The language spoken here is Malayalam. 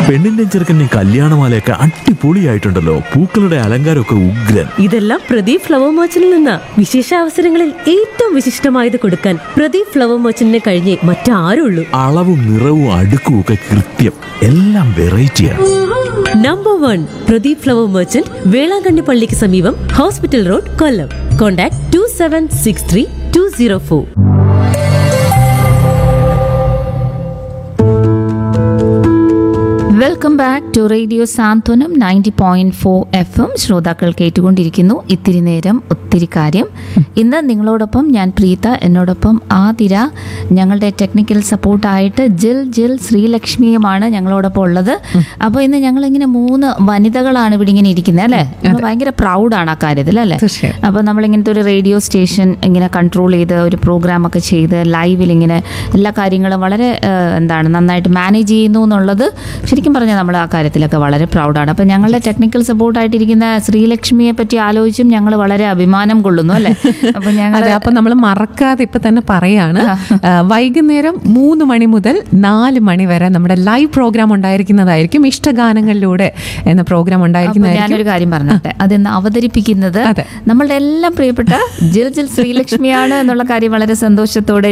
പെണ്ണിന്റെ ചെറുക്കന്റെ കല്യാണമാലയൊക്കെ അടിപൊളിയായിട്ടുണ്ടല്ലോ പൂക്കളുടെ അലങ്കാരമൊക്കെ ഉഗ്രൻ ഇതെല്ലാം പ്രദീപ് ഫ്ലവർ മർച്ചന്റിൽ നിന്നാ വിശേഷ അവസരങ്ങളിൽ ഏറ്റവും വിശിഷ്ടമായത് കൊടുക്കാൻ പ്രദീപ് ഫ്ലവർ മർച്ചന്റിനെ കഴിഞ്ഞേ മറ്റാരുള്ളൂ അളവും നിറവും അടുക്കും ഒക്കെ കൃത്യം എല്ലാം വെറൈറ്റിയാണ് number one Pradeep flower merchant Velankanni പള്ളിക്ക് സമീപം hospital road Kollam contact two seven six three two zero four welcome back to radio Santhwanam ninety point four F M ശ്രോതാക്കൾ കേട്ടുകൊണ്ടിരിക്കുന്നു ഇത്തിരി നേരം ഒത്തിരി കാര്യം ഇന്ന് നിങ്ങളോടൊപ്പം ഞാൻ പ്രീത എന്നോടൊപ്പം ആതിര ഞങ്ങളുടെ ടെക്നിക്കൽ സപ്പോർട്ടായിട്ട് ജിൽ ജിൽ ശ്രീലക്ഷ്മിയുമാണ് ഞങ്ങളോടൊപ്പം ഉള്ളത് അപ്പോൾ ഇന്ന് ഞങ്ങൾ ഇങ്ങനെ മൂന്ന് വനിതകളാണ് ഇവിടെ ഇങ്ങനെ ഇരിക്കുന്നത് അല്ലേ നമ്മൾ ഭയങ്കര പ്രൗഡാണ് ആ കാര്യത്തിൽ അല്ലേ തീർച്ചയായും. അപ്പോൾ നമ്മൾ ഇങ്ങനത്തെ ഒരു റേഡിയോ സ്റ്റേഷൻ ഇങ്ങനെ കൺട്രോൾ ചെയ്ത് ഒരു പ്രോഗ്രാം ഒക്കെ ചെയ്ത് ലൈവിൽ ഇങ്ങനെ എല്ലാ കാര്യങ്ങളും വളരെ ആ, എന്താണ് നന്നായിട്ട് മാനേജ് ചെയ്യുന്നു എന്നുള്ളത് ശരിക്കും പറഞ്ഞാൽ നമ്മൾ ആ കാര്യത്തിലൊക്കെ വളരെ പ്രൗഡാണ് അപ്പോൾ ഞങ്ങളുടെ ടെക്നിക്കൽ സപ്പോർട്ടായിട്ടിരിക്കുന്ന ശ്രീലക്ഷ്മിയെ പറ്റി ആലോചിച്ചും ഞങ്ങൾ വളരെ അഭിമാനം കൊള്ളുന്നു അല്ലേ അപ്പോൾ ഞങ്ങൾ അതെ അപ്പൊ നമ്മൾ മറക്കാതെ ഇപ്പൊ തന്നെ പറയാണ് ആ, വൈകുന്നേരം മൂന്ന് മണി മുതൽ നാല് മണി വരെ നമ്മുടെ ലൈവ് പ്രോഗ്രാം ഉണ്ടായിരിക്കുന്നതായിരിക്കും ഇഷ്ടഗാനങ്ങളിലൂടെ എന്ന പ്രോഗ്രാം അപ്പോൾ ഉണ്ടായിരിക്കുന്നതായിരിക്കും ഞാനൊരു കാര്യം പറഞ്ഞോട്ടെ അതിന്ന് അവതരിപ്പിക്കുന്നത് അതെ. നമ്മളുടെ എല്ലാം പ്രിയപ്പെട്ട ജിൽ ജിൽ ശ്രീലക്ഷ്മിയാണ് എന്നുള്ള കാര്യം വളരെ സന്തോഷത്തോടെ